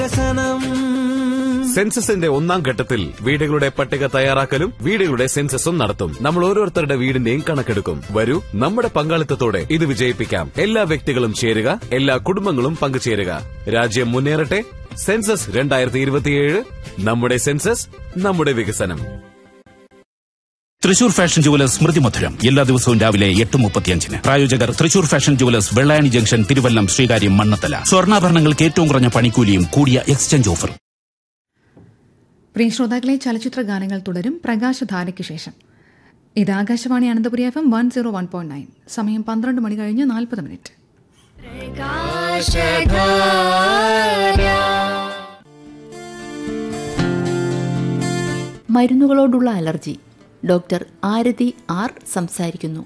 സെൻസസിന്റെ ഒന്നാം ഘട്ടത്തിൽ വീടുകളുടെ പട്ടിക തയ്യാറാക്കലും വീടുകളുടെ സെൻസസും നടത്തും നമ്മൾ ഓരോരുത്തരുടെ വീടിന്റെയും കണക്കെടുക്കും വരൂ നമ്മുടെ പങ്കാളിത്തത്തോടെ ഇത് വിജയിപ്പിക്കാം എല്ലാ വ്യക്തികളും ചേരുക എല്ലാ കുടുംബങ്ങളും പങ്കുചേരുക രാജ്യം മുന്നേറട്ടെ സെൻസസ് രണ്ടായിരത്തി ഇരുപത്തിയേഴ് നമ്മുടെ സെൻസസ് നമ്മുടെ വികസനം തൃശൂർ ഫാഷൻ ജുവലേഴ്സ് സ്മൃതി മധുരം എല്ലാ ദിവസവും രാവിലെ എട്ട് മുപ്പത്തിയഞ്ചിന് പ്രായോജകർ Thrissur fashion jewellers Vellayani junction Thiruvallam Sreekaryam Mannanthala സ്വർണ്ണാഭരണങ്ങൾക്ക് ഏറ്റവും കുറഞ്ഞ പണിക്കൂലിയും കൂടിയ എക്സ്ചേഞ്ച് ഓഫർ പ്രിയ ശ്രോതാക്കളെ ചലച്ചിത്ര ഗാനങ്ങൾ തുടരും പ്രകാശധാരയ്ക്ക് ശേഷം ഇത് Akashvani Ananthapuri F M one zero one point nine സമയം പന്ത്രണ്ട് മണി കഴിഞ്ഞ് നാൽപ്പത് മിനിറ്റ് മരുന്നുകളോടുള്ള അലർജി ഡോക്ടർ ആരതി ആർ സംസാരിക്കുന്നു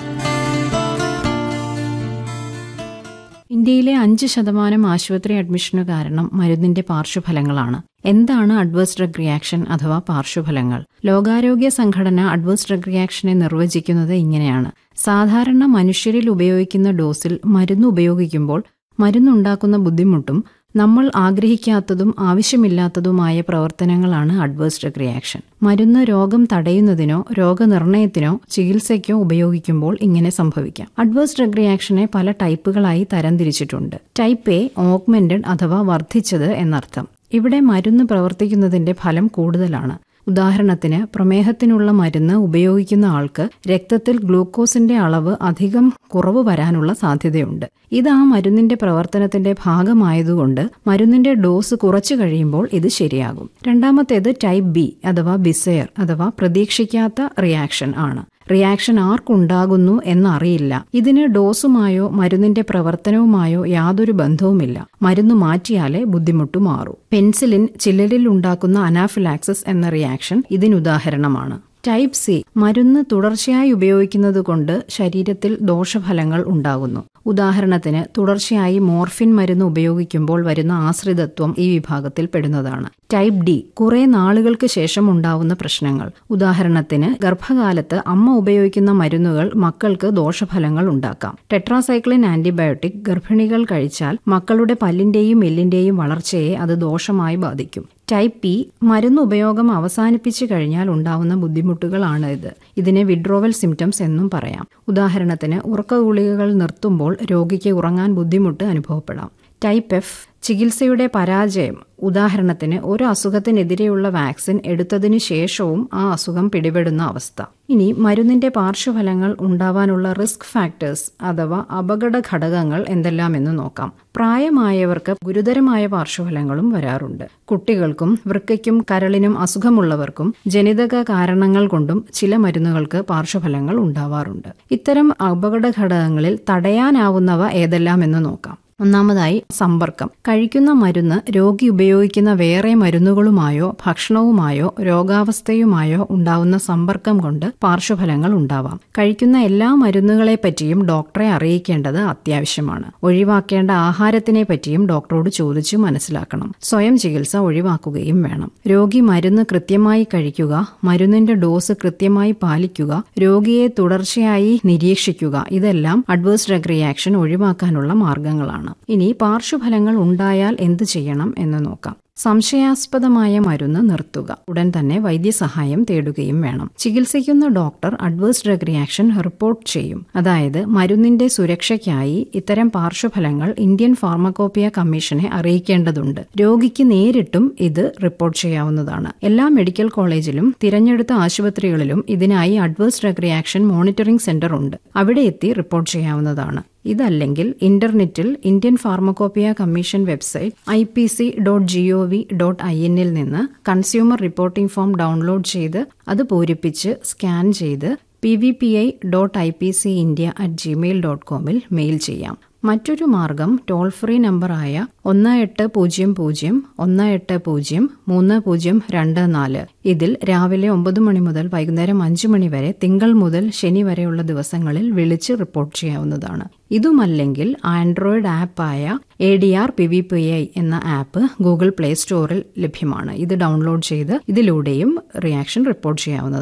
ഇന്ത്യയിലെ അഞ്ച് ശതമാനം ആശുപത്രി അഡ്മിഷനു കാരണം മരുന്നിന്റെ പാർശ്വഫലങ്ങളാണ് എന്താണ് അഡ്വേഴ്സ് ഡ്രഗ് റിയാക്ഷൻ അഥവാ പാർശ്വഫലങ്ങൾ ലോകാരോഗ്യ സംഘടന അഡ്വേഴ്സ് ഡ്രഗ് റിയാക്ഷനെ നിർവചിക്കുന്നത് ഇങ്ങനെയാണ് സാധാരണ മനുഷ്യരിൽ ഉപയോഗിക്കുന്ന ഡോസിൽ മരുന്ന് ഉപയോഗിക്കുമ്പോൾ മരുന്നുണ്ടാക്കുന്ന ബുദ്ധിമുട്ടും നമ്മൾ ആഗ്രഹിക്കാത്തതും ആവശ്യമില്ലാത്തതുമായ പ്രവർത്തനങ്ങളാണ് അഡ്വേഴ്സ് ഡ്രഗ് റിയാക്ഷൻ മരുന്ന് രോഗം തടയുന്നതിനോ രോഗനിർണയത്തിനോ ചികിത്സയ്ക്കോ ഉപയോഗിക്കുമ്പോൾ ഇങ്ങനെ സംഭവിക്കാം അഡ്വേഴ്സ് ഡ്രഗ് റിയാക്ഷനെ പല ടൈപ്പുകളായി തരംതിരിച്ചിട്ടുണ്ട് ടൈപ്പ് എ ഓഗ്മെന്റഡ് അഥവാ വർദ്ധിച്ചത് എന്നർത്ഥം ഇവിടെ മരുന്ന് പ്രവർത്തിക്കുന്നതിന്റെ ഫലം കൂടുതലാണ് ഉദാഹരണത്തിന് പ്രമേഹത്തിനുള്ള മരുന്ന് ഉപയോഗിക്കുന്ന ആൾക്ക് രക്തത്തിൽ ഗ്ലൂക്കോസിന്റെ അളവ് അധികം കുറവ് വരാനുള്ള സാധ്യതയുണ്ട് ഇത് ആ മരുന്നിന്റെ പ്രവർത്തനത്തിന്റെ ഭാഗമായതുകൊണ്ട് മരുന്നിന്റെ ഡോസ് കുറച്ചു കഴിയുമ്പോൾ ഇത് ശരിയാകും രണ്ടാമത്തേത് ടൈപ്പ് ബി അഥവാ ബിസയർ അഥവാ പ്രതീക്ഷിക്കാത്ത റിയാക്ഷൻ ആണ് റിയാക്ഷൻ ആർക്കുണ്ടാകുന്നു എന്നറിയില്ല ഇതിന് ഡോസുമായോ മരുന്നിന്റെ പ്രവർത്തനവുമായോ യാതൊരു ബന്ധവുമില്ല മരുന്ന് മാറ്റിയാലേ ബുദ്ധിമുട്ട് മാറൂ പെൻസിലിൻ ചിലരിൽ ഉണ്ടാക്കുന്ന അനാഫിലാക്സിസ് എന്ന റിയാക്ഷൻ ഇതിനുദാഹരണമാണ് ടൈപ്പ് സി മരുന്ന് തുടർച്ചയായി ഉപയോഗിക്കുന്നത് കൊണ്ട് ശരീരത്തിൽ ദോഷഫലങ്ങൾ ഉണ്ടാകുന്നു ഉദാഹരണത്തിന് തുടർച്ചയായി മോർഫിൻ മരുന്ന് ഉപയോഗിക്കുമ്പോൾ വരുന്ന ആശ്രിതത്വം ഈ വിഭാഗത്തിൽ പെടുന്നതാണ് ടൈപ്പ് ഡി കുറെ നാളുകൾക്ക് ശേഷം ഉണ്ടാവുന്ന പ്രശ്നങ്ങൾ ഉദാഹരണത്തിന് ഗർഭകാലത്ത് അമ്മ ഉപയോഗിക്കുന്ന മരുന്നുകൾ മക്കൾക്ക് ദോഷഫലങ്ങൾ ഉണ്ടാക്കാം ടെട്രാസൈക്ലിൻ ആന്റിബയോട്ടിക് ഗർഭിണികൾ കഴിച്ചാൽ മക്കളുടെ പല്ലിന്റെയും എല്ലിന്റെയും വളർച്ചയെ അത് ദോഷമായി ബാധിക്കും ടൈപ്പ് പി മരുന്ന് ഉപയോഗം അവസാനിപ്പിച്ചു കഴിഞ്ഞാൽ ഉണ്ടാവുന്ന ബുദ്ധിമുട്ടുകളാണ് ഇത് ഇതിനെ വിഡ്രോവൽ സിംറ്റംസ് എന്നും പറയാം ഉദാഹരണത്തിന് ഉറക്ക ഗുളികകൾ നിർത്തുമ്പോൾ രോഗിക്ക് ഉറങ്ങാൻ ബുദ്ധിമുട്ട് അനുഭവപ്പെടാം ടൈപ്പ് എഫ് ചികിത്സയുടെ പരാജയം ഉദാഹരണത്തിന് ഒരു അസുഖത്തിനെതിരെയുള്ള വാക്സിൻ എടുത്തതിനു ശേഷവും ആ അസുഖം പിടിപെടുന്ന അവസ്ഥ ഇനി മരുന്നിന്റെ പാർശ്വഫലങ്ങൾ ഉണ്ടാവാനുള്ള റിസ്ക് ഫാക്ടേഴ്സ് അഥവാ അപകട ഘടകങ്ങൾ എന്തെല്ലാമെന്ന് നോക്കാം പ്രായമായവർക്ക് ഗുരുതരമായ പാർശ്വഫലങ്ങളും വരാറുണ്ട് കുട്ടികൾക്കും വൃക്കയ്ക്കും കരളിനും അസുഖമുള്ളവർക്കും ജനിതക കാരണങ്ങൾ കൊണ്ടും ചില മരുന്നുകൾക്ക് പാർശ്വഫലങ്ങൾ ഉണ്ടാവാറുണ്ട് ഇത്തരം അപകട ഘടകങ്ങളിൽ തടയാനാവുന്നവ ഏതെല്ലാമെന്ന് നോക്കാം ഒന്നാമതായി സമ്പർക്കം കഴിക്കുന്ന മരുന്ന് രോഗി ഉപയോഗിക്കുന്ന വേറെ മരുന്നുകളുമായോ ഭക്ഷണവുമായോ രോഗാവസ്ഥയുമായോ ഉണ്ടാവുന്ന സമ്പർക്കം കൊണ്ട് പാർശ്വഫലങ്ങൾ ഉണ്ടാവാം കഴിക്കുന്ന എല്ലാ മരുന്നുകളെ പറ്റിയും ഡോക്ടറെ അറിയിക്കേണ്ടത് അത്യാവശ്യമാണ് ഒഴിവാക്കേണ്ട ആഹാരത്തിനെ പറ്റിയും ഡോക്ടറോട് ചോദിച്ചു മനസ്സിലാക്കണം സ്വയം ചികിത്സ ഒഴിവാക്കുകയും വേണം രോഗി മരുന്ന് കൃത്യമായി കഴിക്കുക മരുന്നിന്റെ ഡോസ് കൃത്യമായി പാലിക്കുക രോഗിയെ തുടർച്ചയായി നിരീക്ഷിക്കുക ഇതെല്ലാം അഡ്വേഴ്സ് ഡ്രഗ് റിയാക്ഷൻ ഒഴിവാക്കാനുള്ള മാർഗങ്ങളാണ് ഇനി പാർശ്വഫലങ്ങൾ ഉണ്ടായാൽ എന്ത് ചെയ്യണം എന്ന് നോക്കാം സംശയാസ്പദമായ മരുന്ന് നിർത്തുക ഉടൻ തന്നെ വൈദ്യസഹായം തേടുകയും വേണം ചികിത്സിക്കുന്ന doctor adverse drug reaction report ചെയ്യും അതായത് മരുന്നിന്റെ സുരക്ഷയ്ക്കായി ഇത്തരം പാർശ്വഫലങ്ങൾ ഇന്ത്യൻ ഫാർമക്കോപ്പിയ കമ്മീഷനെ അറിയിക്കേണ്ടതുണ്ട് രോഗിക്ക് നേരിട്ടും ഇത് റിപ്പോർട്ട് ചെയ്യാവുന്നതാണ് എല്ലാ മെഡിക്കൽ കോളേജിലും തിരഞ്ഞെടുത്ത ആശുപത്രികളിലും ഇതിനായി adverse drug reaction monitoring centre ഉണ്ട് അവിടെ എത്തി റിപ്പോർട്ട് ചെയ്യാവുന്നതാണ് ഇതല്ലെങ്കിൽ ഇന്റർനെറ്റിൽ Indian pharmacopoeia commission website I P C dot G O V dot I എന്നിൽ നിന്ന് കൺസ്യൂമർ റിപ്പോർട്ടിംഗ് ഫോം ഡൗൺലോഡ് ചെയ്ത് അത് പൂരിപ്പിച്ച് സ്കാൻ ചെയ്ത് P V P I dot I P C India at Gmail dot കോമിൽ മെയിൽ ചെയ്യാം മറ്റൊരു മാർഗം ടോൾ ഫ്രീ നമ്പറായ ഒന്ന് എട്ട് പൂജ്യം പൂജ്യം ഒന്ന് എട്ട് പൂജ്യം മൂന്ന് പൂജ്യം രണ്ട് നാല് ഇതിൽ രാവിലെ ഒമ്പത് മണി മുതൽ വൈകുന്നേരം അഞ്ചു മണി വരെ തിങ്കൾ മുതൽ ശനി വരെയുള്ള ദിവസങ്ങളിൽ വിളിച്ച് റിപ്പോർട്ട് ചെയ്യാവുന്നതാണ് ഇതുമല്ലെങ്കിൽ ആൻഡ്രോയിഡ് ആപ്പായ A D R P V P I എന്ന ആപ്പ് ഗൂഗിൾ പ്ലേ സ്റ്റോറിൽ ലഭ്യമാണ് ഇത് ഡൗൺലോഡ് ചെയ്ത് ഇതിലൂടെയും റിയാക്ഷൻ റിപ്പോർട്ട് ചെയ്യാവുന്നതാണ്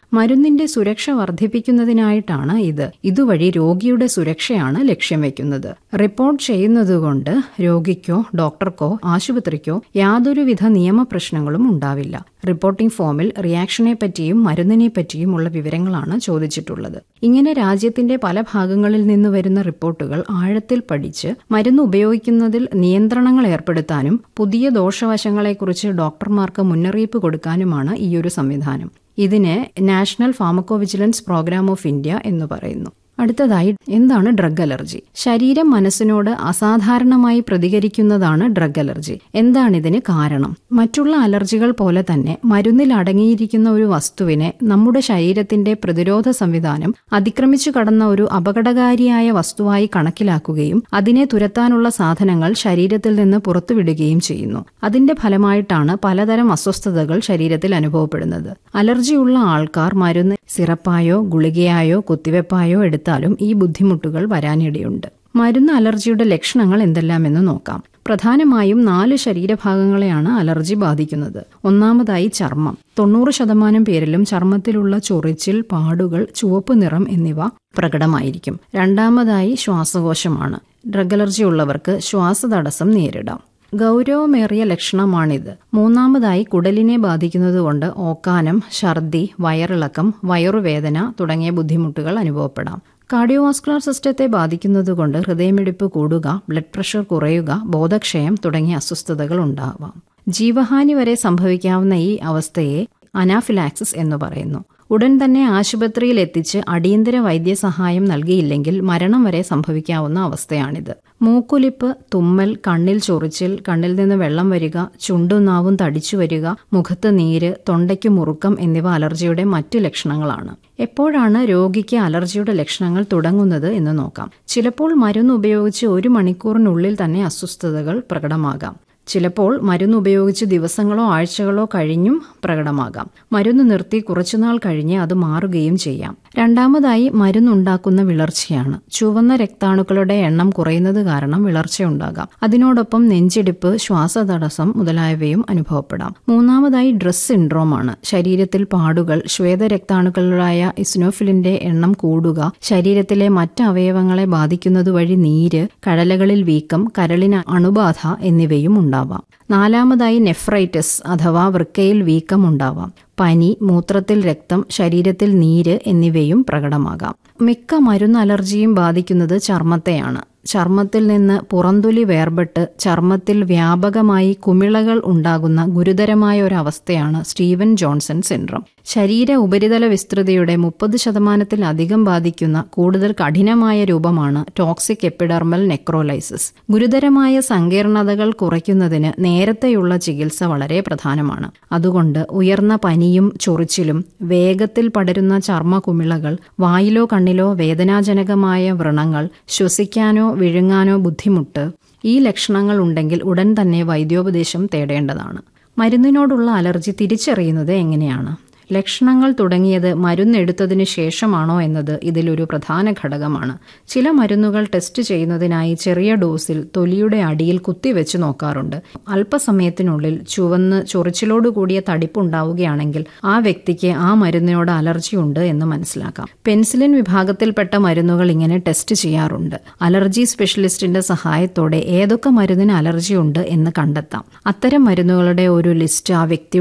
മരുന്നിന്റെ സുരക്ഷ വർദ്ധിപ്പിക്കുന്നതിനായിട്ടാണ് ഇത് ഇതുവഴി രോഗിയുടെ സുരക്ഷയാണ് ലക്ഷ്യം വെക്കുന്നത് റിപ്പോർട്ട് ചെയ്യുന്നതുകൊണ്ട് രോഗിക്കോ ഡോക്ടർക്കോ ആശുപത്രിക്കോ യാതൊരുവിധ നിയമപ്രശ്നങ്ങളും ഉണ്ടാവില്ല റിപ്പോർട്ടിംഗ് ഫോമിൽ റിയാക്ഷനെ പറ്റിയും മരുന്നിനെ പറ്റിയുമുള്ള വിവരങ്ങളാണ് ചോദിച്ചിട്ടുള്ളത് ഇങ്ങനെ രാജ്യത്തിന്റെ പല ഭാഗങ്ങളിൽ നിന്ന് വരുന്ന റിപ്പോർട്ടുകൾ ആഴത്തിൽ പഠിച്ച് മരുന്ന് ഉപയോഗിക്കുന്നതിൽ നിയന്ത്രണങ്ങൾ ഏർപ്പെടുത്താനും പുതിയ ദോഷവശങ്ങളെക്കുറിച്ച് ഡോക്ടർമാർക്ക് മുന്നറിയിപ്പ് കൊടുക്കാനുമാണ് ഈയൊരു സംവിധാനം ഇതിന് national pharmacovigilance programme of India എന്ന് പറയുന്നു അടുത്തതായി എന്താണ് ഡ്രഗ് അലർജി ശരീരം മനസ്സിനോട് അസാധാരണമായി പ്രതികരിക്കുന്നതാണ് ഡ്രഗ് അലർജി എന്താണിതിന് കാരണം മറ്റുള്ള അലർജികൾ പോലെ തന്നെ മരുന്നിൽ അടങ്ങിയിരിക്കുന്ന ഒരു വസ്തുവിനെ നമ്മുടെ ശരീരത്തിന്റെ പ്രതിരോധ സംവിധാനം അതിക്രമിച്ചു കടന്ന ഒരു അപകടകാരിയായ വസ്തുവായി കണക്കിലാക്കുകയും അതിനെ തുരത്താനുള്ള സാധനങ്ങൾ ശരീരത്തിൽ നിന്ന് പുറത്തുവിടുകയും ചെയ്യുന്നു അതിന്റെ ഫലമായിട്ടാണ് പലതരം അസ്വസ്ഥതകൾ ശരീരത്തിൽ അനുഭവപ്പെടുന്നത് അലർജിയുള്ള ആൾക്കാർ മരുന്ന് സിറപ്പായോ ഗുളികയായോ കുത്തിവെപ്പായോ എടുത്താലും ഈ ബുദ്ധിമുട്ടുകൾ വരാനിടയുണ്ട് മരുന്ന് അലർജിയുടെ ലക്ഷണങ്ങൾ എന്തെല്ലാമെന്ന് നോക്കാം പ്രധാനമായും നാല് ശരീരഭാഗങ്ങളെയാണ് അലർജി ബാധിക്കുന്നത് ഒന്നാമതായി ചർമ്മം തൊണ്ണൂറ് ശതമാനം പേരിലും ചർമ്മത്തിലുള്ള ചൊറിച്ചിൽ പാടുകൾ ചുവപ്പ് നിറം എന്നിവ പ്രകടമായിരിക്കും രണ്ടാമതായി ശ്വാസകോശമാണ് ഡ്രഗ് അലർജി ഉള്ളവർക്ക് ശ്വാസതടസ്സം നേരിടാം ഗൗരവമേറിയ ലക്ഷണമാണിത് മൂന്നാമതായി കുടലിനെ ബാധിക്കുന്നതുകൊണ്ട് ഓക്കാനം ഛർദി വയറിളക്കം വയറുവേദന തുടങ്ങിയ ബുദ്ധിമുട്ടുകൾ അനുഭവപ്പെടാം കാർഡിയോവാസ്കുലർ സിസ്റ്റത്തെ ബാധിക്കുന്നതുകൊണ്ട് ഹൃദയമിടിപ്പ് കൂടുക ബ്ലഡ് പ്രഷർ കുറയുക ബോധക്ഷയം തുടങ്ങിയ അസ്വസ്ഥതകൾ ഉണ്ടാവാം ജീവഹാനി വരെ സംഭവിക്കാവുന്ന ഈ അവസ്ഥയെ അനാഫിലാക്സിസ് എന്ന് പറയുന്നു ഉടൻ തന്നെ ആശുപത്രിയിൽ എത്തിച്ച് അടിയന്തര വൈദ്യസഹായം നൽകിയില്ലെങ്കിൽ മരണം വരെ സംഭവിക്കാവുന്ന അവസ്ഥയാണിത് മൂക്കുലിപ്പ് തുമ്മൽ കണ്ണിൽ ചൊറിച്ചിൽ കണ്ണിൽ നിന്ന് വെള്ളം വരിക ചുണ്ടും നാവും തടിച്ചു വരിക മുഖത്ത് നീര് തൊണ്ടയ്ക്ക് മുറുക്കം എന്നിവ അലർജിയുടെ മറ്റു ലക്ഷണങ്ങളാണ് എപ്പോഴാണ് രോഗിക്ക് അലർജിയുടെ ലക്ഷണങ്ങൾ തുടങ്ങുന്നത് എന്ന് നോക്കാം ചിലപ്പോൾ മരുന്ന് ഉപയോഗിച്ച് ഒരു മണിക്കൂറിനുള്ളിൽ തന്നെ അസ്വസ്ഥതകൾ പ്രകടമാകാം ചിലപ്പോൾ മരുന്ന് ഉപയോഗിച്ച് ദിവസങ്ങളോ ആഴ്ചകളോ കഴിഞ്ഞും പ്രകടമാകാം മരുന്ന് നിർത്തി കുറച്ചുനാൾ കഴിഞ്ഞ് അത് മാറുകയും ചെയ്യാം രണ്ടാമതായി മരുന്നുണ്ടാക്കുന്ന വിളർച്ചയാണ് ചുവന്ന രക്താണുക്കളുടെ എണ്ണം കുറയുന്നത് കാരണം വിളർച്ചയുണ്ടാകാം അതിനോടൊപ്പം നെഞ്ചിടിപ്പ് ശ്വാസതടസ്സം മുതലായവയും അനുഭവപ്പെടാം മൂന്നാമതായി ഡ്രസ് സിൻഡ്രോമാണ് ശരീരത്തിൽ പാടുകൾ ശ്വേതരക്താണുക്കളായ ഇസ്നോഫിലിന്റെ എണ്ണം കൂടുക ശരീരത്തിലെ മറ്റ് അവയവങ്ങളെ ബാധിക്കുന്നത് വഴി നീര് കഴലകളിൽ വീക്കം കരളിന് അണുബാധ എന്നിവയും ഉണ്ടാവാം നാലാമതായി നെഫ്രൈറ്റിസ് അഥവാ വൃക്കയിൽ വീക്കം ഉണ്ടാവാം പനി മൂത്രത്തിൽ രക്തം ശരീരത്തിൽ നീര് എന്നിവയും പ്രകടമാകാം മിക്ക മരുന്ന് അലർജിയും ബാധിക്കുന്നത് ചർമ്മത്തെയാണ് ചർമ്മത്തിൽ നിന്ന് പുറന്തൊലി വേർപെട്ട് ചർമ്മത്തിൽ വ്യാപകമായി കുമിളകൾ ഉണ്ടാകുന്ന ഗുരുതരമായ ഒരു അവസ്ഥയാണ് സ്റ്റീവൻ ജോൺസൺ സിൻഡ്രം ശരീര ഉപരിതല വിസ്തൃതിയുടെ മുപ്പത് ശതമാനത്തിലധികം ബാധിക്കുന്ന കൂടുതൽ കഠിനമായ രൂപമാണ് ടോക്സിക് എപ്പിഡർമൽ നെക്രോലൈസിസ് ഗുരുതരമായ സങ്കീർണതകൾ കുറയ്ക്കുന്നതിന് നേരത്തെയുള്ള ചികിത്സ വളരെ പ്രധാനമാണ് അതുകൊണ്ട് ഉയർന്ന പനിയും ചൊറിച്ചിലും വേഗത്തിൽ പടരുന്ന ചർമ്മ കുമിളകൾ വായിലോ കണ്ണിലോ വേദനാജനകമായ വ്രണങ്ങൾ ശ്വസിക്കാനോ വിഴുങ്ങാനോ ബുദ്ധിമുട്ട് ഈ ലക്ഷണങ്ങൾ ഉണ്ടെങ്കിൽ ഉടൻ തന്നെ വൈദ്യോപദേശം തേടേണ്ടതാണ് മരുന്നിനോടുള്ള അലർജി തിരിച്ചറിയുന്നത് എങ്ങനെയാണ് ലക്ഷണങ്ങൾ തുടങ്ങിയത് മരുന്നെടുത്തതിന് ശേഷമാണോ എന്നത് ഇതിലൊരു പ്രധാന ഘടകമാണ് ചില മരുന്നുകൾ ടെസ്റ്റ് ചെയ്യുന്നതിനായി ചെറിയ ഡോസിൽ തൊലിയുടെ അടിയിൽ കുത്തിവെച്ച് നോക്കാറുണ്ട് അല്പസമയത്തിനുള്ളിൽ ചുവന്ന് ചൊറിച്ചിലോട് കൂടിയ തടിപ്പുണ്ടാവുകയാണെങ്കിൽ ആ വ്യക്തിക്ക് ആ മരുന്നിനോട് അലർജി ഉണ്ട് എന്ന് മനസ്സിലാക്കാം പെൻസിലിൻ വിഭാഗത്തിൽപ്പെട്ട മരുന്നുകൾ ഇങ്ങനെ ടെസ്റ്റ് ചെയ്യാറുണ്ട് അലർജി സ്പെഷ്യലിസ്റ്റിന്റെ സഹായത്തോടെ ഏതൊക്കെ മരുന്നിന് അലർജി ഉണ്ട് എന്ന് കണ്ടെത്താം അത്തരം മരുന്നുകളുടെ ഒരു ലിസ്റ്റ് ആ വ്യക്തി